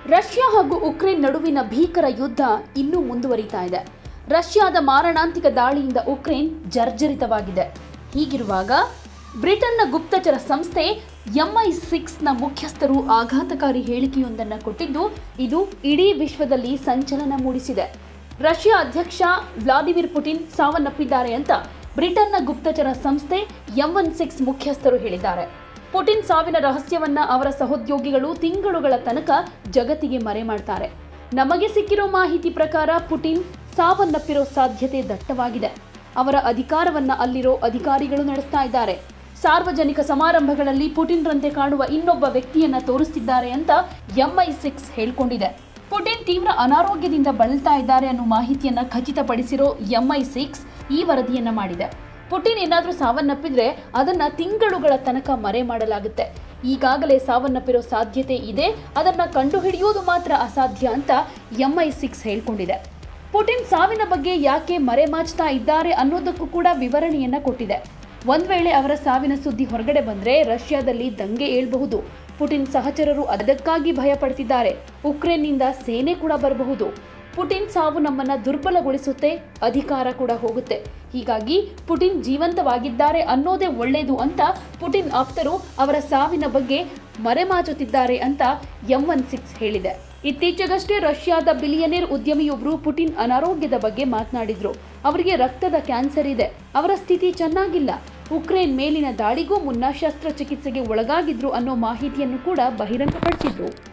Russia ಹಾಗೂ Ukraine ನಡುವಿನ ಭೀಕರ ಯುದ್ಧ ಇನ್ನೂ ಮುಂದುವರಿತಾ ಇದೆ ರಷ್ಯಾದ ಮಾರಣಾಂತಿಕ ದಾಳಿಯಿಂದ ಉಕ್ರೇನ್ ಜರ್ಜರಿತವಾಗಿದೆ ಹೀಗಿರುವಾಗ ಬ್ರಿಟನ್ನ ಗುಪ್ತಚರ ಸಂಸ್ಥೆ ಎಂಐ ಸಿಕ್ಸ್ನ ಮುಖ್ಯಸ್ಥರು ಆಘಾತಕಾರಿ ಹೇಳಿಕೆಯೊಂದನ್ನು ಕೊಟ್ಟಿದ್ದು ಇದು ಇಡೀ ವಿಶ್ವದಲ್ಲಿ ಸಂಚಲನ ಮೂಡಿಸಿದೆ ರಷ್ಯಾ ಅಧ್ಯಕ್ಷ ವ್ಲಾದಿಮಿರ್ ಪುಟಿನ್ ಸಾವನ್ನಪ್ಪಿದ್ದಾರೆ ಅಂತ ಬ್ರಿಟನ್ನ ಗುಪ್ತಚರ ಸಂಸ್ಥೆ ಎಂ ಒನ್ ಸಿಕ್ಸ್ ಮುಖ್ಯಸ್ಥರು ಹೇಳಿದ್ದಾರೆ ಪುಟಿನ್ ಸಾವಿನ ರಹಸ್ಯವನ್ನ ಅವರ ಸಹೋದ್ಯೋಗಿಗಳು ತಿಂಗಳುಗಳ ತನಕ ಜಗತ್ತಿಗೆ ಮರೆ ಮಾಡ್ತಾರೆ ನಮಗೆ ಸಿಕ್ಕಿರೋ ಮಾಹಿತಿ ಪ್ರಕಾರ ಪುಟಿನ್ ಸಾವನ್ನಪ್ಪಿರೋ ಸಾಧ್ಯತೆ ದಟ್ಟವಾಗಿದೆ ಅವರ ಅಧಿಕಾರವನ್ನ ಅಲ್ಲಿರೋ ಅಧಿಕಾರಿಗಳು ನಡೆಸ್ತಾ ಇದ್ದಾರೆ ಸಾರ್ವಜನಿಕ ಸಮಾರಂಭಗಳಲ್ಲಿ ಪುಟಿನ್ರಂತೆ ಕಾಣುವ ಇನ್ನೊಬ್ಬ ವ್ಯಕ್ತಿಯನ್ನ ತೋರಿಸ್ತಿದ್ದಾರೆ ಅಂತ ಎಂಐ ಸಿಕ್ಸ್ ಹೇಳ್ಕೊಂಡಿದೆ ಪುಟಿನ್ ತೀವ್ರ ಅನಾರೋಗ್ಯದಿಂದ ಬಳಲ್ತಾ ಇದ್ದಾರೆ ಅನ್ನೋ ಮಾಹಿತಿಯನ್ನ ಖಚಿತಪಡಿಸಿರೋ ಎಂಐ ಸಿಕ್ಸ್ ಈ ವರದಿಯನ್ನ ಮಾಡಿದೆ ಪುಟಿನ್ ಏನಾದರೂ ಸಾವನ್ನಪ್ಪಿದ್ರೆ ಅದನ್ನ ತಿಂಗಳುಗಳ ತನಕ ಮರೆ ಮಾಡಲಾಗುತ್ತೆ ಈಗಾಗಲೇ ಸಾವನ್ನಪ್ಪಿರೋ ಸಾಧ್ಯತೆ ಇದೆ ಅದನ್ನ ಕಂಡುಹಿಡಿಯೋದು ಮಾತ್ರ ಅಸಾಧ್ಯ ಅಂತ ಎಂಐ ಸಿಕ್ಸ್ ಹೇಳ್ಕೊಂಡಿದೆ ಪುಟಿನ್ ಸಾವಿನ ಬಗ್ಗೆ ಯಾಕೆ ಮರೆಮಾಚ್ತಾ ಇದ್ದಾರೆ ಅನ್ನೋದಕ್ಕೂ ಕೂಡ ವಿವರಣೆಯನ್ನ ಕೊಟ್ಟಿದೆ ಒಂದ್ ವೇಳೆ ಅವರ ಸಾವಿನ ಸುದ್ದಿ ಹೊರಗಡೆ ಬಂದ್ರೆ ರಷ್ಯಾದಲ್ಲಿ ದಂಗೆ ಏಳ್ಬಹುದು ಪುಟಿನ್ ಸಹಚರರು ಅದಕ್ಕಾಗಿ ಭಯ ಪಡ್ತಿದ್ದಾರೆ ಉಕ್ರೇನ್ನಿಂದ ಸೇನೆ ಕೂಡ ಬರಬಹುದು ಪುಟಿನ್ ಸಾವು ನಮ್ಮನ್ನ ದುರ್ಬಲಗೊಳಿಸುತ್ತೆ ಅಧಿಕಾರ ಕೂಡ ಹೋಗುತ್ತೆ ಹೀಗಾಗಿ ಪುಟಿನ್ ಜೀವಂತವಾಗಿದ್ದಾರೆ ಅನ್ನೋದೇ ಒಳ್ಳೆಯದು ಅಂತ ಪುಟಿನ್ ಆಪ್ತರು ಅವರ ಸಾವಿನ ಬಗ್ಗೆ ಮರೆಮಾಚುತ್ತಿದ್ದಾರೆ ಅಂತ ಎಂ ಒನ್ ಸಿಕ್ಸ್ ಹೇಳಿದೆ ಇತ್ತೀಚೆಗಷ್ಟೇ ರಷ್ಯಾದ ಬಿಲಿಯನೇರ್ ಉದ್ಯಮಿಯೊಬ್ಬರು ಪುಟಿನ್ ಅನಾರೋಗ್ಯದ ಬಗ್ಗೆ ಮಾತನಾಡಿದ್ರು ಅವರಿಗೆ ರಕ್ತದ ಕ್ಯಾನ್ಸರ್ ಇದೆ ಅವರ ಸ್ಥಿತಿ ಚೆನ್ನಾಗಿಲ್ಲ ಉಕ್ರೇನ್ ಮೇಲಿನ ದಾಳಿಗೂ ಮುನ್ನ ಶಸ್ತ್ರಚಿಕಿತ್ಸೆಗೆ ಒಳಗಾಗಿದ್ರು ಅನ್ನೋ ಮಾಹಿತಿಯನ್ನು ಕೂಡ ಬಹಿರಂಗಪಡಿಸಿದ್ರು